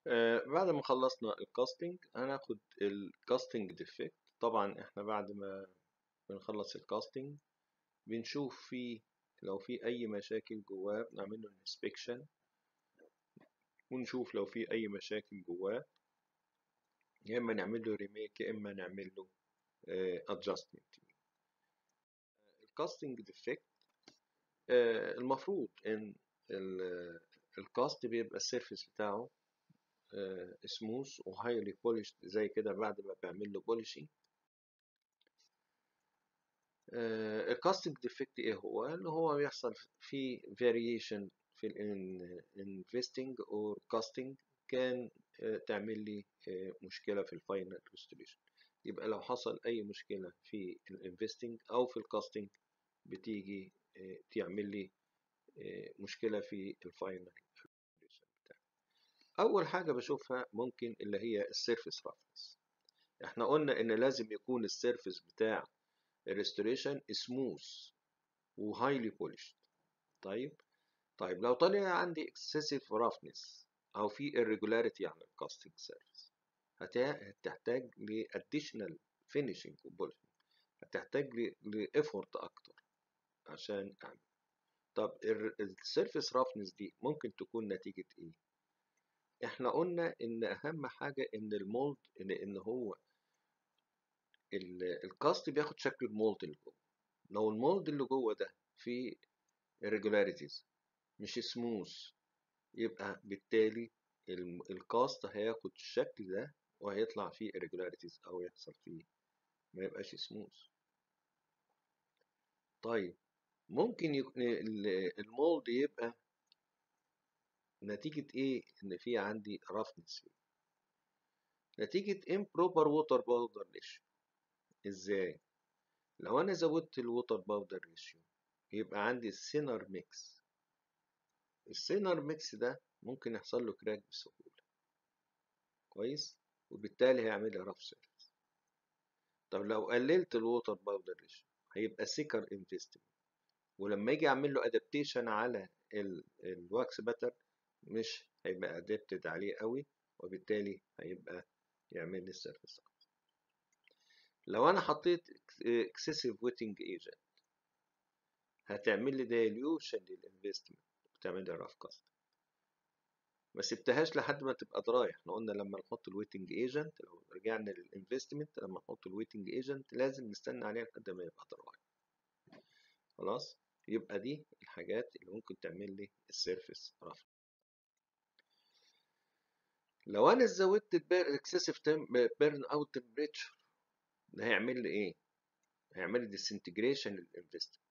آه بعد ما خلصنا الكاستنج هناخد الكاستنج ديفكت طبعا احنا بعد ما بنخلص الكاستنج بنشوف فيه لو في اي مشاكل جواه بنعمل له انسبكشن ونشوف لو في اي مشاكل جواه يا اما نعمل له ريميك يا اما نعمل له ادجستمنت الكاستنج ديفكت المفروض ان الكاست بيبقى السيرفيس بتاعه سموث وهايلي بوليشد زي كده بعد ما بعمل له بوليشنج الكاستنج ديفكت ايه هو اللي هو بيحصل في فاريشن في الانفستنج اور كاستنج كان تعمل لي مشكله في الفاينل ريستوريشن يبقى لو حصل اي مشكله في الانفستنج او في الكاستنج بتيجي تعمل لي مشكله في الفاينل اول حاجه بشوفها ممكن اللي هي السيرفيس رفنس احنا قلنا ان لازم يكون السيرفيس بتاع الريستوريشن سموث وهايلي بوليشد طيب طيب لو طلع عندي اكسسيف رفنس او في irregularity على الكاستنج سيرفيس هتحتاج ل additional finishing وبولشنج هتحتاج لإفورت اكتر عشان اعمل طب السيرفيس رفنس دي ممكن تكون نتيجة ايه احنا قلنا ان اهم حاجة ان المولد ان, إن هو الكاست بياخد شكل المولد اللي جوه لو المولد اللي جوه ده فيه irregularities مش سموث يبقى بالتالي الكاست هياخد الشكل ده وهيطلع فيه irregularities او يحصل فيه ما يبقاش سموث طيب ممكن يكون المولد يبقى نتيجة ايه ان في عندي رفنس فيه نتيجة improper water powder ratio ازاي لو انا زودت الووتر باودر ريشيو يبقى عندي السينر ميكس السينر ميكس ده ممكن يحصل له كراك بسهولة كويس وبالتالي هيعمل لي رف سيرفيس طب لو قللت الووتر باودر ريشيو هيبقى سيكر انفستمنت ولما يجي اعمل له ادابتيشن على الواكس باتر مش هيبقى ادابتد عليه قوي وبالتالي هيبقى يعمل لي السيرفيس لو انا حطيت اكسسيف ويتنج ايجنت هتعمل لي دايليوشن للانفستمنت وتعمل لي راف كاست ما سبتهاش لحد ما تبقى دراي احنا قلنا لما نحط الويتنج ايجنت لو رجعنا للانفستمنت لما نحط الويتنج ايجنت لازم نستنى عليها لحد ما يبقى دراي خلاص يبقى دي الحاجات اللي ممكن تعمل لي السيرفيس رف لو انا زودت الاكسسيف بيرن اوت تمبريتشر ده هيعمل لي ايه هيعمل لي ديسنتجريشن للانفستمنت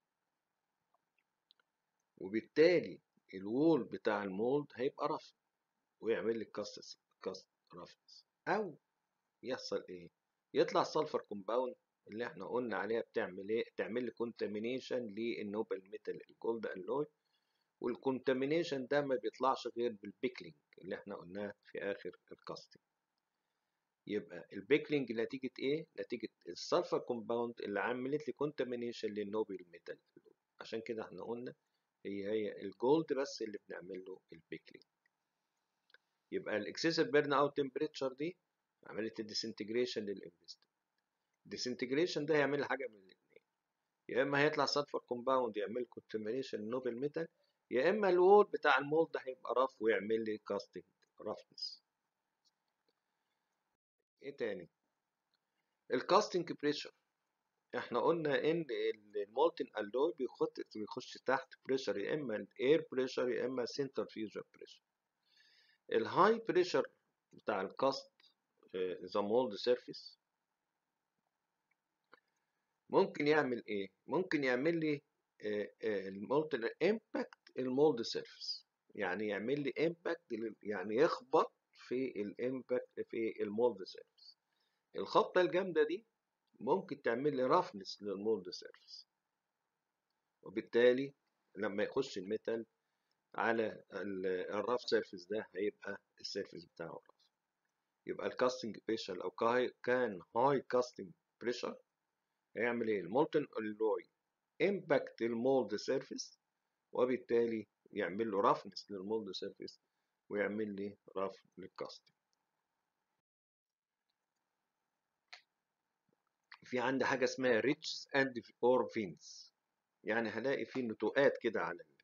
وبالتالي الوول بتاع المولد هيبقى رف ويعمل لي كاست كاست رفنس او يحصل ايه يطلع السلفر كومباوند اللي احنا قلنا عليها بتعمل ايه تعمل لي كونتامينيشن للنوبل ميتال الجولد الوي والكونتامينيشن ده ما بيطلعش غير بالبيكلينج اللي احنا قلناه في اخر الكاستنج يبقى البيكلينج نتيجة ايه؟ نتيجة السلفر كومباوند اللي عملت لي كونتامينيشن للنوبل ميتال عشان كده احنا قلنا هي هي الجولد بس اللي بنعمل له البيكلينج يبقى الاكسسيف بيرن اوت تمبريتشر دي عملت الديسنتجريشن للانفستمنت الديسنتجريشن ده هيعمل لي حاجة من الاثنين يا اما هيطلع سلفر كومباوند يعمل كونتامينيشن للنوبل ميتال يا اما الوول بتاع المولد ده هيبقى رف ويعمل لي كاستنج رفنس ايه تاني الكاستنج بريشر احنا قلنا ان المولتن الوي بيخش بيخش تحت بريشر يا اما الاير بريشر يا اما سنترفيوجر بريشر الهاي بريشر بتاع الكاست ذا مولد سيرفيس ممكن يعمل ايه ممكن يعمل لي المولتن امباكت المولد سيرفيس يعني يعمل لي امباكت يعني يخبط في الامباكت في المولد سيرفيس الخبطه الجامده دي ممكن تعمل لي رفنس للمولد سيرفيس وبالتالي لما يخش الميتال على الرف سيرفيس ده هيبقى السيرفيس بتاعه رف يبقى الكاستنج بريشر لو كان هاي كاستنج بريشر هيعمل ايه المولتن الوي امباكت المولد سيرفيس وبالتالي يعمل له رفنس للمولد سيرفيس ويعمل لي رفع للكاستنج في عندي حاجة اسمها ريتش اند اور فينز يعني هلاقي في نتوءات كده على ال...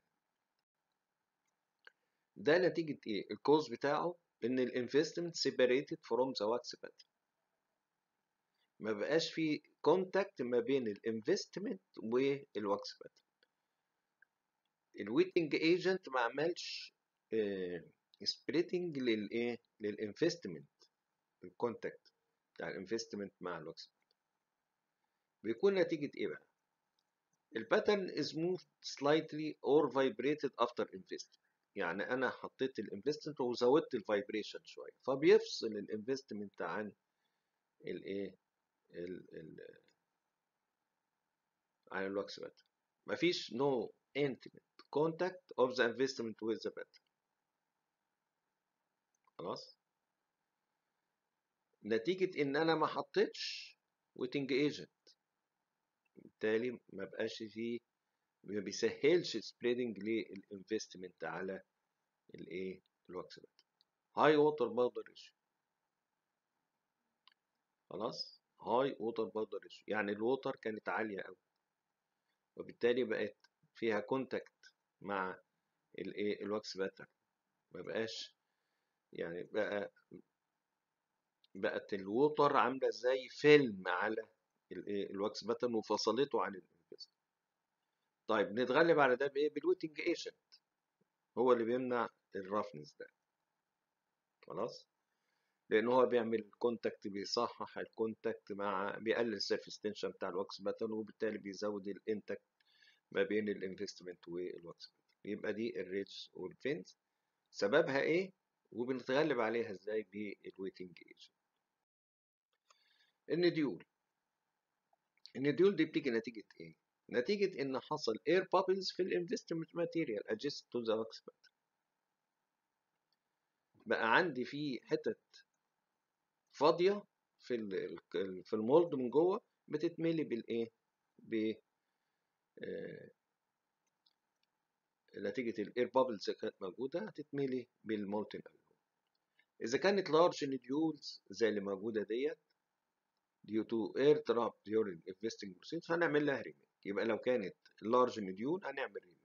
ده نتيجة ايه؟ الكوز بتاعه ان الانفستمنت سيبريتد فروم ذا واكس باترن ما بقاش في كونتاكت ما بين الانفستمنت والواكس باترن الويتنج ايجنت ما عملش سبريتنج للايه للانفستمنت الكونتاكت بتاع الانفستمنت مع الواكس بيكون نتيجة ايه بقى الباترن is moved slightly or vibrated after investment يعني انا حطيت الانفستمنت وزودت الفايبريشن شويه فبيفصل الانفستمنت عن الايه ال ال عن الواكس باترن مفيش no intimate contact of the investment with the pattern خلاص نتيجة إن أنا ما حطيتش ويتنج ايجنت بالتالي ما بقاش فيه ما بيسهلش سبريدنج للانفستمنت على الايه الواكس باترن هاي ووتر باودر ريشيو خلاص هاي ووتر باودر ريشيو يعني الووتر كانت عالية قوي وبالتالي بقت فيها كونتاكت مع الايه الواكس باترن ما بقاش يعني بقى بقت الووتر عامله زي فيلم على الايه الواكس باترن وفصلته عن الانفست طيب نتغلب على ده بايه بالويتنج ايجنت هو اللي بيمنع الرفنس ده خلاص لان هو بيعمل كونتاكت بيصحح الكونتاكت مع بيقلل السيرفيس تنشن بتاع الواكس باترن وبالتالي بيزود الانتاكت ما بين الانفستمنت والواكس باترن يبقى دي الريتش والفينز سببها ايه وبنتغلب عليها ازاي بالويتنج ايجنت النديول النديول دي بتيجي نتيجة ايه؟ نتيجة ان حصل اير بابلز في الانفستمنت ماتيريال adjacent to the wax pattern بقى عندي في حتت فاضية في ال في المولد من جوه بتتملي بالايه؟ ب آه نتيجة الاير بابلز كانت موجودة هتتملي بالمولتن الكحول إذا كانت لارج نديولز زي اللي موجودة ديت due to air trap during investing process هنعمل لها ريميك يبقى لو كانت large نديول هنعمل ريميك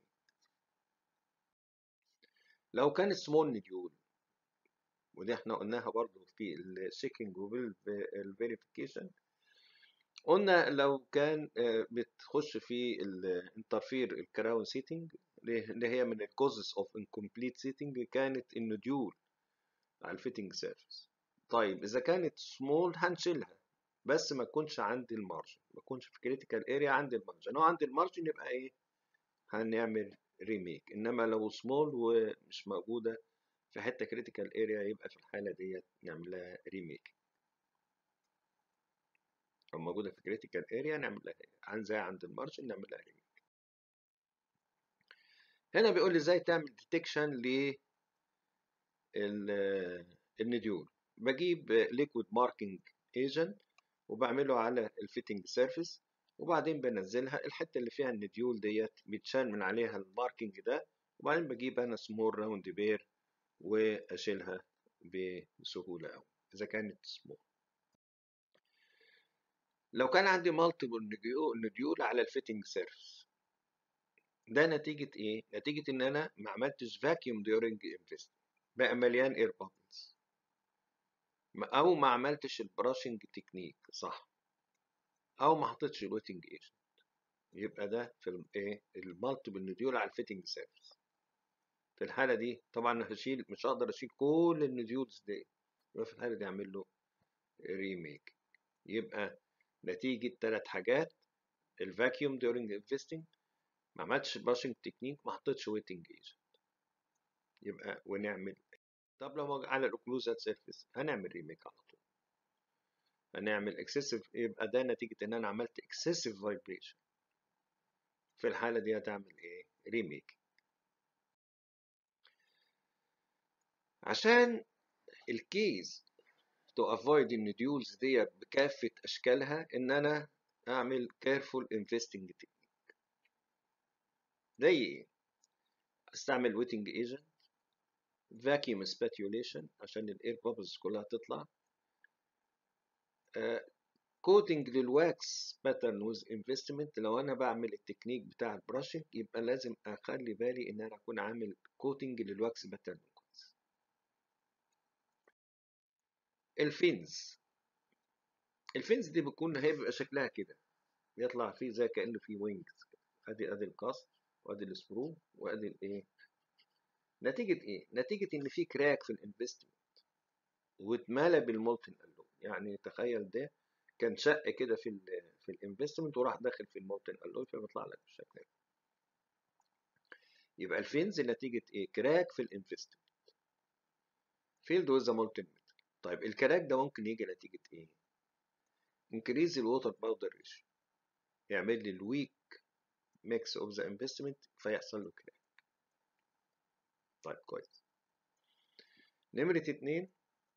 لو كانت small نديول ودي احنا قلناها برضو في الشيكينج والفيريفيكيشن قلنا لو كان بتخش في الانترفير الكراون سيتنج اللي هي من الكوزز اوف انكمبليت سيتنج كانت النديول على الفيتنج سيرفيس طيب اذا كانت سمول هنشيلها بس ما تكونش عندي المارجن ما تكونش في كريتيكال اريا عندي المارجن لو عندي المارجن يبقى ايه هنعمل ريميك انما لو سمول ومش موجوده في حته كريتيكال اريا يبقى في الحاله ديت نعمل لها ريميك لو موجوده في كريتيكال اريا نعمل لها عن زي عند المارجن نعمل لها ريميك هنا بيقول لي ازاي تعمل ديتكشن ل النديول بجيب ليكويد ماركينج ايجنت وبعمله على الفيتنج سيرفيس وبعدين بنزلها الحته اللي فيها النديول ديت بيتشال من عليها الماركينج ده وبعدين بجيب انا سمول راوند بير واشيلها بسهوله قوي اذا كانت سمول لو كان عندي مالتيبل نديول على الفيتنج سيرفيس ده نتيجة ايه؟ نتيجة ان انا ما عملتش فاكيوم ديورنج انفست بقى مليان اير بابلز او ما عملتش البراشنج تكنيك صح او ما حطيتش الويتنج ايجنت يبقى ده في الايه المالتيبل نديول على الفيتنج سيرفيس في الحالة دي طبعا هشيل مش هقدر اشيل كل النديولز دي يبقى في الحالة دي اعمل له ريميك يبقى نتيجة ثلاث حاجات الفاكيوم ديورنج انفستنج ما عملتش براشنج تكنيك ما حطيتش ويتنج ايجنت يبقى ونعمل طب لو على الاوكلوزات سيرفيس هنعمل ريميك على طول هنعمل اكسسيف يبقى ده نتيجة ان انا عملت اكسسيف فايبريشن في الحالة دي هتعمل ايه ريميك عشان الكيز to avoid النديولز دي بكافة اشكالها ان انا اعمل careful investing technique زي ايه استعمل ويتنج ايجنت vacuum spatulation عشان الاير بابلز كلها تطلع كوتنج للواكس باترن ويز انفستمنت لو انا بعمل التكنيك بتاع البراشنج يبقى لازم اخلي بالي ان انا اكون عامل كوتنج للواكس باترن كويس الفينز الفينز دي بتكون هيبقى شكلها كده يطلع فيه زي كانه فيه وينجز ادي ادي الكاست وادي السبرو وادي الايه نتيجة ايه؟ نتيجة ان في كراك في الانفستمنت واتملى بالمولتن الون يعني تخيل ده كان شق كده في ال في الانفستمنت وراح داخل في المولتن الون فبيطلع لك بالشكل ده يبقى الفينز نتيجة ايه؟ كراك في الانفستمنت فيلد ويز مولتن ميتال طيب الكراك ده ممكن يجي نتيجة ايه؟ انكريز الووتر باودر ريشيو يعمل لي الويك ميكس اوف ذا انفستمنت فيحصل له كراك طيب كويس نمرة اتنين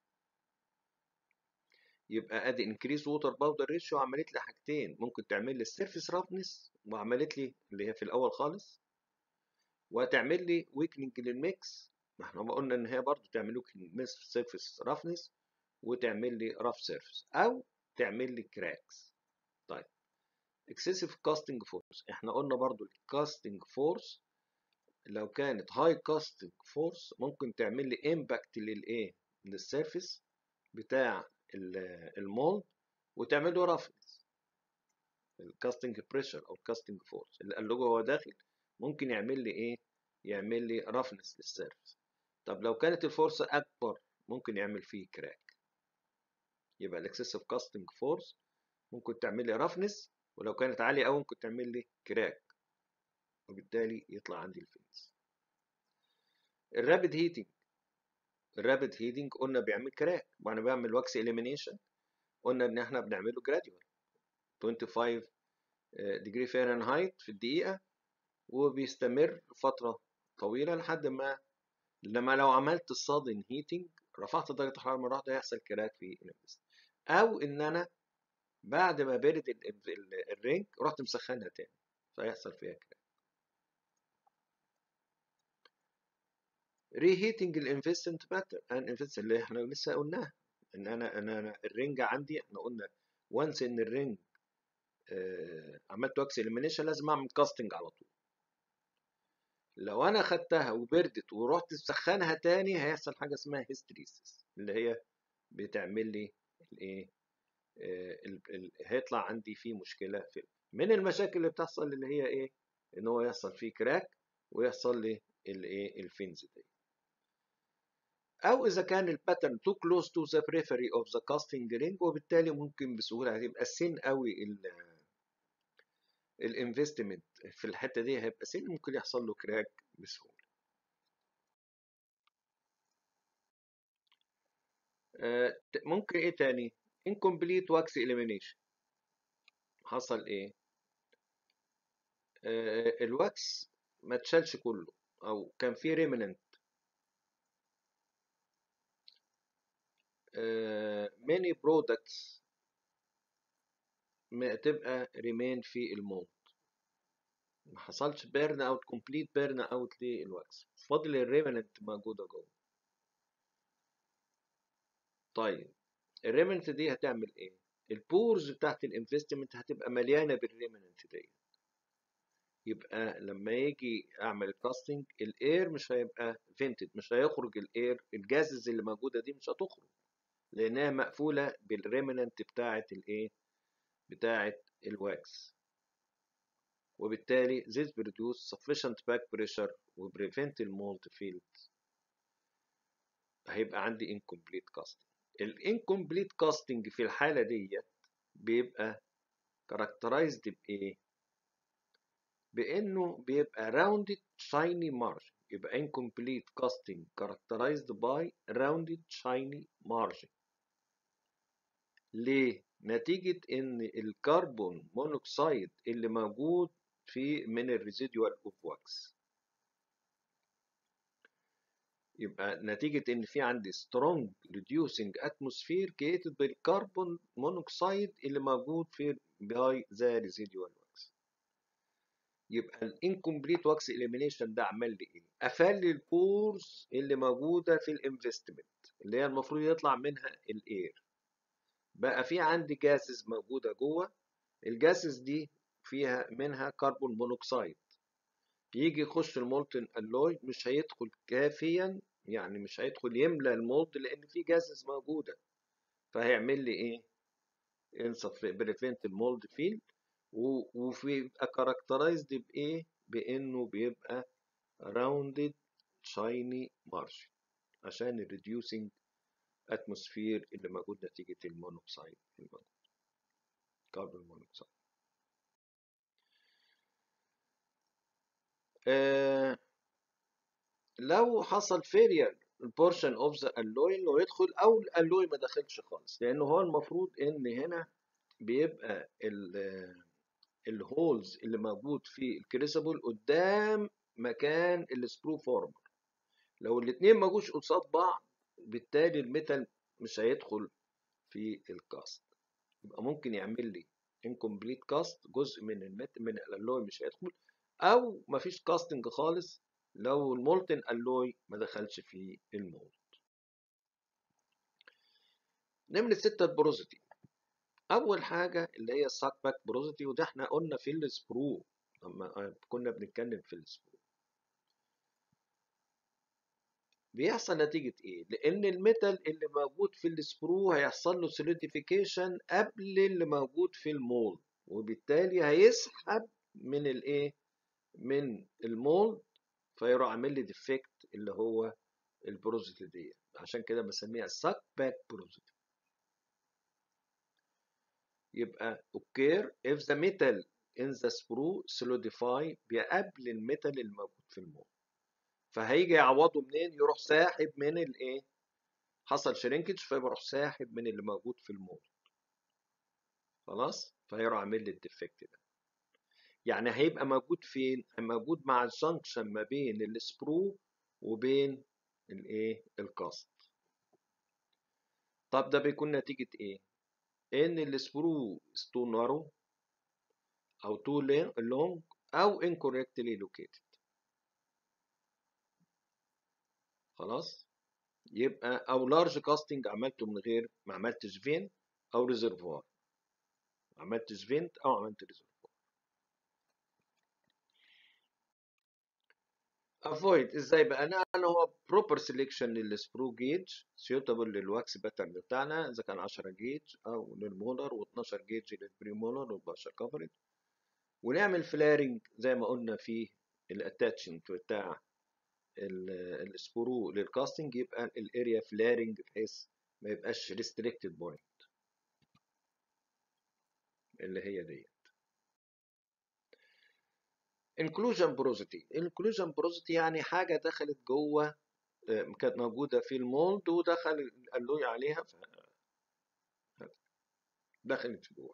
يبقى ادي انكريز ووتر باودر ريشيو عملت لي حاجتين ممكن تعمل لي السيرفيس رافنس وعملت لي اللي هي في الاول خالص وتعمل لي ويكننج للميكس ما احنا ما قلنا ان هي برضو تعمل لي سيرفيس رافنس وتعمل لي راف سيرفيس او تعمل لي كراكس طيب اكسسيف كاستنج فورس احنا قلنا برضو الكاستنج فورس لو كانت هاي كاستنج فورس ممكن تعمل لي امباكت للايه للسيرفيس بتاع المولد وتعمل له رفنس الكاستنج بريشر او الكاستنج فورس اللي قال له هو داخل ممكن يعمل لي ايه يعمل لي رفنس للسيرفيس طب لو كانت الفورس اكبر ممكن يعمل فيه كراك يبقى الاكسسيف كاستنج فورس ممكن تعمل لي رفنس ولو كانت عاليه قوي ممكن تعمل لي كراك وبالتالي يطلع عندي الفينز الرابid هيتنج الرابid هيتنج قلنا بيعمل كراك وانا بعمل واكس اليمينيشن قلنا ان احنا بنعمله جراديوال 25 ديجري فahrenheit في الدقيقة وبيستمر فترة طويلة لحد ما لما لو عملت الصادن هيتنج رفعت درجة الحرارة مرة واحدة هيحصل كراك في الانفست أو إن أنا بعد ما برد الرينج رحت مسخنها تاني فيحصل فيها كراك ريهيتنج الانفستمنت باتر الانفستمنت اللي احنا لسه قلناها ان انا انا, أنا الرينج عندي احنا قلنا وانس ان الرينج آه عملت واكس اليمينيشن لازم اعمل كاستنج على طول لو انا خدتها وبردت ورحت مسخنها تاني هيحصل حاجه اسمها هيستريسيس اللي هي بتعمل لي الايه آه هيطلع عندي فيه مشكله في من المشاكل اللي بتحصل اللي هي ايه ان هو يحصل فيه كراك ويحصل لي الايه الفينز دي او اذا كان الباترن too close to the periphery of the casting ring وبالتالي ممكن بسهوله هتبقى سين قوي الانفستمنت في الحته دي هيبقى سين ممكن يحصل له كراك بسهوله آه ممكن ايه تاني incomplete wax elimination حصل ايه آه الواكس ما اتشالش كله او كان في ريمننت many products تبقى ريمين في المولد ما حصلش بيرن اوت كومبليت بيرن اوت للواكس فاضل الريمننت موجوده جوه طيب الريمننت دي هتعمل ايه البورز بتاعت الانفستمنت هتبقى مليانه بالريمننت دي يبقى لما يجي اعمل كاستنج الاير مش هيبقى فينتد مش هيخرج الاير الجازز اللي موجوده دي مش هتخرج لانها مقفوله بالريمننت بتاعه الايه بتاعه الواكس وبالتالي this produce sufficient back pressure و prevent المولد field هيبقى عندي incomplete casting الانكمبليت كاستنج في الحالة ديت بيبقى characterized بإيه؟ بإنه بيبقى rounded shiny margin يبقى incomplete casting characterized by rounded shiny margin ليه؟ نتيجة إن الكربون مونوكسيد اللي موجود في من الريزيدوال اوف واكس يبقى نتيجة إن في عندي strong reducing atmosphere created بالكربون مونوكسيد اللي موجود في by the residual wax يبقى الانكمبليت واكس اليمينيشن ده عمل لي ايه قفل لي البورز اللي موجوده في الانفستمنت اللي هي المفروض يطلع منها الاير بقى في عندي جاسز موجوده جوه الجاسز دي فيها منها كربون مونوكسيد يجي يخش المولتن الوي مش هيدخل كافيا يعني مش هيدخل يملى المولد لان في جاسز موجوده فهيعمل لي ايه ينصف بريفنت المولد فيلد وبيبقى كاركترايزد بايه بانه بيبقى راوندد شايني مارجن عشان الريديوسنج اتموسفير اللي موجود نتيجه المونوكسيد الموجود كربون مونوكسيد آه لو حصل فيرير البورشن اوف ذا الوي انه يدخل او الالوي ما دخلش خالص لانه هو المفروض ان هنا بيبقى الهولز اللي موجود في الكريسبل قدام مكان السكرو فورمر لو الاتنين ما جوش قصاد بعض بالتالي الميتال مش هيدخل في الكاست يبقى ممكن يعمل لي incomplete كاست جزء من المت من الالوي مش هيدخل او مفيش كاستنج خالص لو المولتن الوي ما دخلش في المولد نمرة ستة البروزيتي أول حاجة اللي هي الساك باك بروزيتي وده احنا قلنا في السبرو لما كنا بنتكلم في السبرو بيحصل نتيجة ايه؟ لأن الميتال اللي موجود في السبرو هيحصل له سوليديفيكيشن قبل اللي موجود في المولد وبالتالي هيسحب من الايه؟ من المولد فيروح عامل لي ديفكت اللي هو البروزيتي دي عشان كده بسميها ساك باك بروزيتي يبقى occur if the metal in the sprue solidify بيقابل الميتال الموجود في المول فهيجي يعوضه منين يروح ساحب من الايه حصل شرينكج فيروح ساحب من اللي موجود في المول خلاص فهيروح عامل لي الديفكت ده يعني هيبقى موجود فين موجود مع الجنكشن ما بين السبرو وبين الايه الكاست طب ده بيكون نتيجة ايه ان السبرو تو نارو او تو لونج او incorrectly located خلاص يبقى او لارج كاستنج عملته من غير ما عملتش فين او ريزرفوار ما عملتش فينت او عملت ريزرفوار افويد ازاي بقى انا انا هو بروبر سيلكشن للسبرو جيج سيوتابل للواكس باترن بتاعنا اذا كان 10 جيج او للمولر و12 جيج للبريمولر والباشا كفرج ونعمل فلارنج زي ما قلنا في الاتاتشنج بتاع السبرو للكاستنج يبقى الاريا فلارنج بحيث ما يبقاش ريستريكتد بوينت اللي هي ديت inclusion porosity inclusion porosity يعني حاجة دخلت جوه كانت موجودة في المولد ودخل الألوي عليها ف... دخلت جوه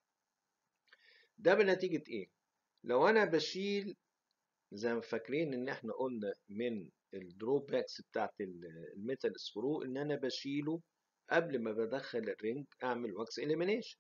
ده بنتيجة ايه؟ لو انا بشيل زي ما فاكرين ان احنا قلنا من الدروباكس بتاعت الميتال سبرو ان انا بشيله قبل ما بدخل الرينج اعمل واكس اليمينيشن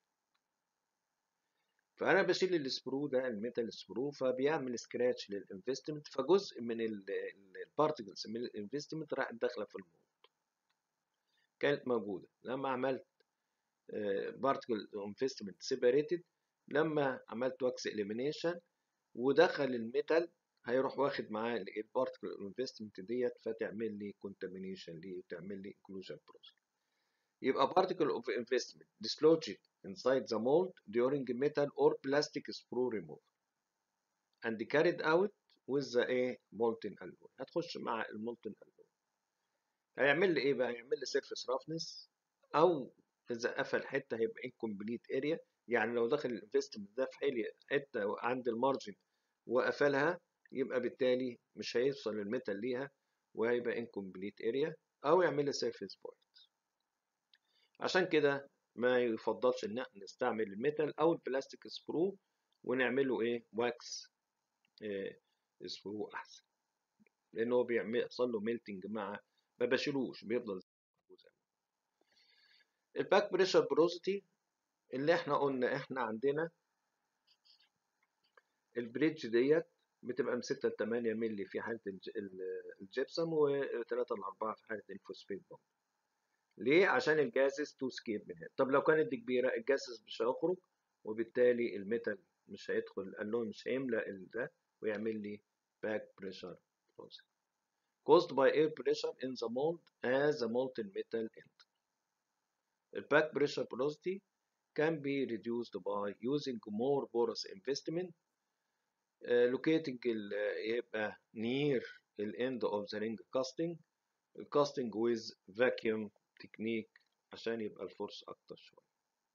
فانا بشيل السبرو ده الميتال سبرو فبيعمل سكراتش للانفستمنت فجزء من البارتكلز من الانفستمنت راح داخله في المولد كانت موجوده لما عملت بارتكل انفستمنت سيبريتد لما عملت واكس اليمينيشن ودخل الميتال هيروح واخد معاه البارتكل انفستمنت ديت فتعمل لي كونتامينيشن ليه وتعمل لي انكلوجن بروسيس يبقى particle of investment dislodged inside the mold during metal or plastic sprue removal and carried out with the a molten alloy هتخش مع المولتن alloy هيعمل لي ايه بقى هيعمل لي surface roughness او اذا قفل حته هيبقى incomplete area يعني لو دخل الانفستمنت ده في حته حته عند المارجن وقفلها يبقى بالتالي مش هيوصل الميتال ليها وهيبقى incomplete area او يعمل لي surface point عشان كده ما يفضلش ان احنا نستعمل الميتال او البلاستيك سبرو ونعمله ايه واكس إيه سبرو احسن لان هو بيحصل له ميلتنج مع ما بشيلوش بيفضل زي الباك بريشر بروزيتي اللي احنا قلنا احنا عندنا البريدج ديت بتبقى من 6 ل 8 مللي في حاله الج- ال- الجبسم و3 ل 4 في حاله الفوسفيت بوند ليه عشان الجازز تو سكيب من هنا طب لو كانت دي كبيره الجازز مش هيخرج وبالتالي الميتال مش هيدخل الالون مش هيملى ال- ده ويعمل لي باك بريشر closing caused by air pressure in the mold as the molten metal enter the back pressure porosity can be reduced by using more porous investment uh, locating ال يبقى near the end of the ring casting casting with vacuum technique عشان يبقى الفورس اكتر شويه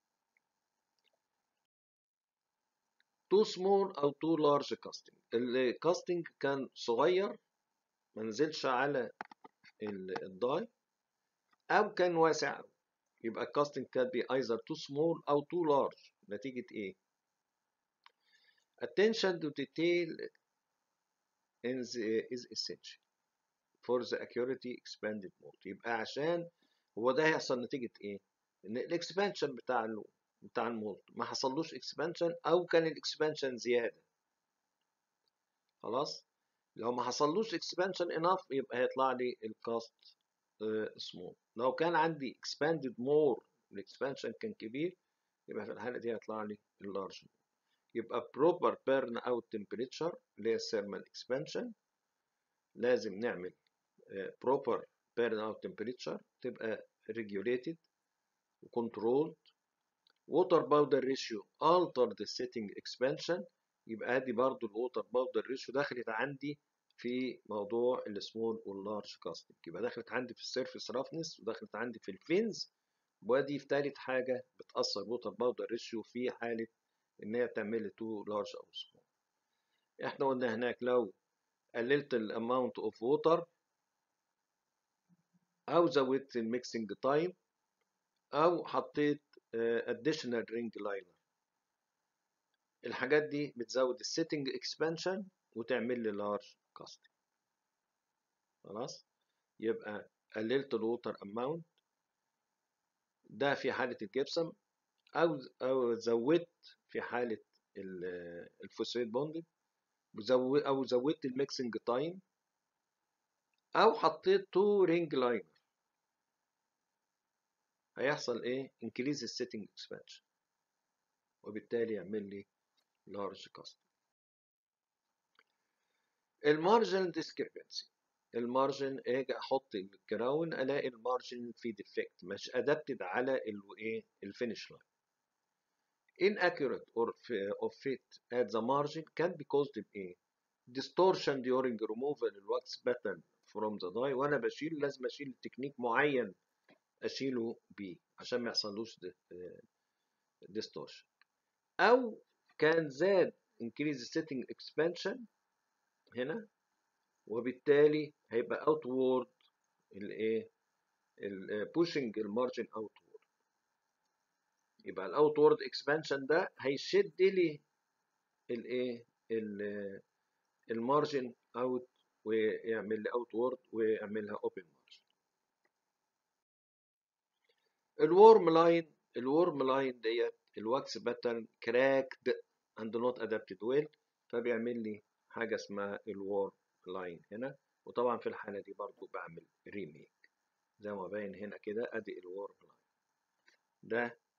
too small او too large casting الكاستنج كان صغير ما نزلش على ال- الداي او كان واسع أوي. يبقى الكاستنج كان بي either too small او too large نتيجة ايه attention to detail in the, is essential for the accuracy expanded mode يبقى عشان هو ده هيحصل نتيجة ايه ان الاكسبانشن بتاع ال بتاع المولد ما حصلوش اكسبانشن او كان الاكسبانشن زيادة خلاص لو ما حصلوش اكسبانشن انف يبقى هيطلع لي الكاست سمول لو كان عندي expanded more الاكسبانشن كان كبير يبقى في الحالة دي هيطلع لي اللارج يبقى proper burn out temperature اللي هي thermal expansion لازم نعمل آه، proper burn out temperature تبقى regulated وcontrolled water powder ratio alter the setting expansion يبقى ادي برضو الووتر باودر ريشيو دخلت عندي في موضوع السمول واللارج كاستنج يبقى دخلت عندي في السيرفيس رافنس ودخلت عندي في الفينز ودي في تالت حاجة بتأثر ووتر باودر ريشيو في حالة إن هي تعمل لي تو لارج أو سمول إحنا قلنا هناك لو قللت الأماونت أوف ووتر أو زودت الميكسنج تايم أو حطيت additional رينج لاينر الحاجات دي بتزود السيتنج اكسبانشن وتعمل لي لارج كاستنج خلاص يبقى قللت الووتر اماونت ده في حالة الجبسم أو أو زودت في حالة ال- الفوسفيت بوندد وزو- أو زودت الميكسنج تايم أو حطيت تو رينج لاينر هيحصل إيه؟ increase السيتنج اكسبانشن وبالتالي يعمل لي لارج كاست المارجن ديسكريبنسي المارجن اجي احط الكراون الاقي المارجن في ديفكت مش ادابتد على الايه الفينش لاين inaccurate or f- of fit at the margin can be caused بايه distortion during removal الواكس pattern from the die وانا بشيل لازم اشيل تكنيك معين اشيله بيه عشان ما يحصلوش distortion او كان زاد increase setting expansion هنا وبالتالي هيبقى outward الايه pushing المارجن outward يبقى الاوتورد اكسبانشن ده هيشد لي الايه المارجن اوت ويعمل لي اوتورد ويعملها اوبن مارجن الورم لاين الورم لاين ديت الواكس باترن كراكد اند نوت ادابتد ويل فبيعمل لي حاجه اسمها الورم لاين هنا وطبعا في الحاله دي برضو بعمل ريميك زي ما باين هنا كده ادي الورم لاين ده